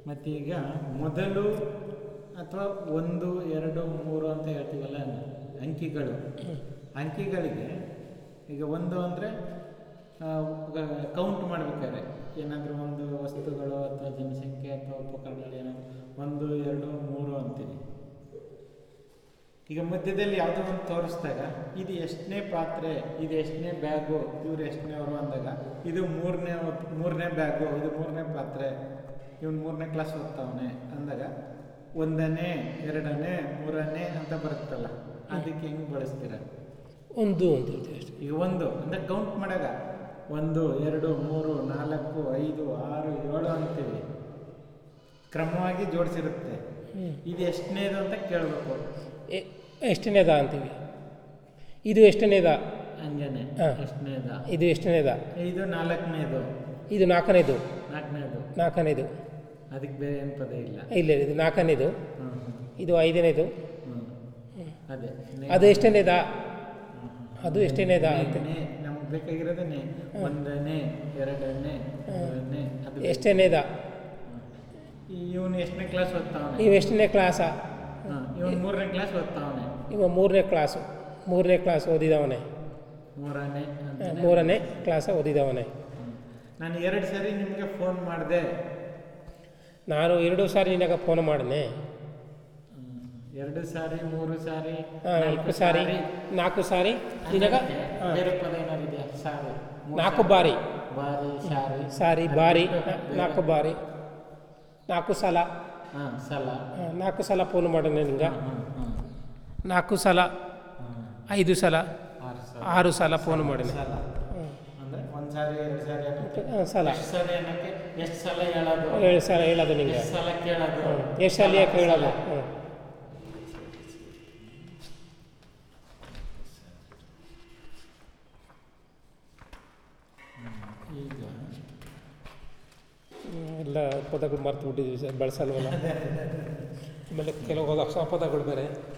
ಮತ್ತೀಗ ಮೊದಲು ಅಥವಾ ಒಂದು ಎರಡು ಮೂರು ಅಂತ ಹೇಳ್ತೀವಲ್ಲ ಅಂಕಿಗಳು ಅಂಕಿಗಳಿಗೆ ಈಗ ಒಂದು ಅಂದರೆ ಕೌಂಟ್ ಮಾಡ್ಬೇಕಾದ್ರೆ ಏನಾದರೂ ಒಂದು ವಸ್ತುಗಳು ಅಥವಾ ಜನಸಂಖ್ಯೆ ಅಥವಾ ಉಪಕರಣಗಳು ಏನಾದರೂ ಒಂದು ಎರಡು ಮೂರು ಅಂತೀವಿ ಈಗ ಮಧ್ಯದಲ್ಲಿ ಯಾವುದೋ ಒಂದು ತೋರಿಸಿದಾಗ ಇದು ಎಷ್ಟನೇ ಪಾತ್ರೆ ಇದು ಎಷ್ಟನೇ ಬ್ಯಾಗು ಇವ್ರು ಎಷ್ಟನೇವರು ಅಂದಾಗ ಇದು ಮೂರನೇ ಮೂರನೇ ಬ್ಯಾಗು ಇದು ಮೂರನೇ ಪಾತ್ರೆ ಇವನು ಮೂರನೇ ಕ್ಲಾಸ್ ಓದ್ತಾವನೆ ಅಂದಾಗ ಒಂದನೇ ಎರಡನೇ ಮೂರನೇ ಅಂತ ಬರುತ್ತಲ್ಲ ಅದಕ್ಕೆ ಹೆಂಗೆ ಬಳಸ್ತೀರ ಒಂದು ಅಂತ ಹೇಳ್ತೀವಿ ಅಷ್ಟೇ ಈಗ ಒಂದು ಅಂದರೆ ಕೌಂಟ್ ಮಾಡಾಗ ಒಂದು ಎರಡು ಮೂರು ನಾಲ್ಕು ಐದು ಆರು ಏಳು ಅಂತೀವಿ ಕ್ರಮವಾಗಿ ಜೋಡಿಸಿರುತ್ತೆ ಹ್ಞೂ ಇದು ಎಷ್ಟನೇದು ಅಂತ ಕೇಳಬೇಕು ಎ- ಎಷ್ಟನೇದ ಅಂತೀವಿ ಇದು ಎಷ್ಟನೇದ ಹಂಗೇನೆ ಹಾ. ಎಷ್ಟನೇದ ಇದು ಎಷ್ಟನೇದ ಇದು ನಾಲ್ಕನೇದು ಇದು ನಾಲ್ಕನೇದು ನಾಲ್ಕನೇದು ನಾಲ್ಕನೇದು ಅದಕ್ಕೆ ಬೇರೆ ಏನು ಪದ ಇಲ್ಲ ಇಲ್ಲ ಇದು ನಾಲ್ಕನೇದು ಹ್ಮ್, ಇದು ಐದನೇದು ಹ್ಮ್, ಹ್ಮ್. ಅದೇ ಅದು ಎಷ್ಟನೇದ ಅದು ಎಷ್ಟನೇದ ಅಂತ ನಮ್ಗೆ ಬೇಕಾಗಿರೋದನ್ನೇ ಒಂದನೇ ಎರಡನೇ ಮೂರನೇ ಅದು ಎಷ್ಟನೇದ ಇವನು ಎಷ್ಟನೇ ಕ್ಲಾಸ್ ಓದ್ತಾವನೆ ಇವು ಎಷ್ಟನೇ ಕ್ಲಾಸ ಇವನು ಮೂರನೇ ಕ್ಲಾಸ್ ಓದ್ತಾವನೆ ಇವ ಮೂರನೇ ಕ್ಲಾಸು ಮೂರನೇ ಕ್ಲಾಸ್ ಓದಿದವನೇ ಮೂರನೇ ಅಂತ ಮೂರನೇ ಕ್ಲಾಸ ಓದಿದವನೇ ನಾನು ಎರಡು ಸರಿ ನಿಮಗೆ ಫೋನ್ ಮಾಡಿದೆ ನಾನು ಎರಡು ಸಾರಿ ನಿನಗೆ ಫೋನ್ ಮಾಡಿದೆ ಎರಡು ಸಾರಿ ಮೂರು ಸಾರಿ ನಾಲ್ಕು ಸಾರಿ ನಾಲ್ಕು ಸಾರಿ ನಿನಗ ಅದಕ್ಕೆ ಹಾ. ಬೇರೆ ಪದ ಏನಾದ್ರು ಇದೆಯಾ ಸಾರಿ ಮೂರು ನಾಲ್ಕು ಸಾರಿ. ಬಾರಿ ಬಾರಿ ಸಾರಿ ಸಾರಿ ಅದು ಬಾರಿ ಬಿಟ್ಟು ಹಾ, ಬೇರೆ- ನಾಲ್ಕು ಬಾರಿ ನಾಲ್ಕು ಸಲ ಹಾ ಸಲ ಹಾ, ನಾಲ್ಕು ಸಲ ಫೋನ್ ಮಾಡಿದೆ ನಿಂಗೆ ಹ್ಮ್, ಹ್ಮ್, ನಾಲ್ಕು ಸಲ ಹ್ಮ್. ಐದು ಸಲ ಆರು ಸಲ ಆರು ಸಲ ಫೋನ್ ಮಾಡಿದೆ ಸಲ ಅಂದ್ರೆ ಒಂದ್ ಸಾರಿ ಎರಡು ಸಾರಿ ಅನ್ನಕ್ಕೆ ಹಾ, ಸಲ ಎಷ್ಟು ಸಾರಿ ಅನ್ನಕ್ಕೆ ಎಷ್ಟು ಸಲ ಹೇಳೋದು ಏಳು ಸಲ ಹೇಳೋದು ನಿಂಗೆ ಎಷ್ಟು ಸಲ ಕೇಳೋದು ಎಷ್ಟು ಸಲ ಕೇಳೋದು ಹ್ಞೂ ಈಗ ಎಲ್ಲ ಪದಗಳು ಮರ್ತು ಬಿಟ್ಟಿದ್ವಿ ಸರ್ ಬಳಸಲ್ವಲ್ಲ ಆಮೇಲೆ ಕೆಲವು ಅಕ್ಷರ ಪದಗಳು ಬೇರೆ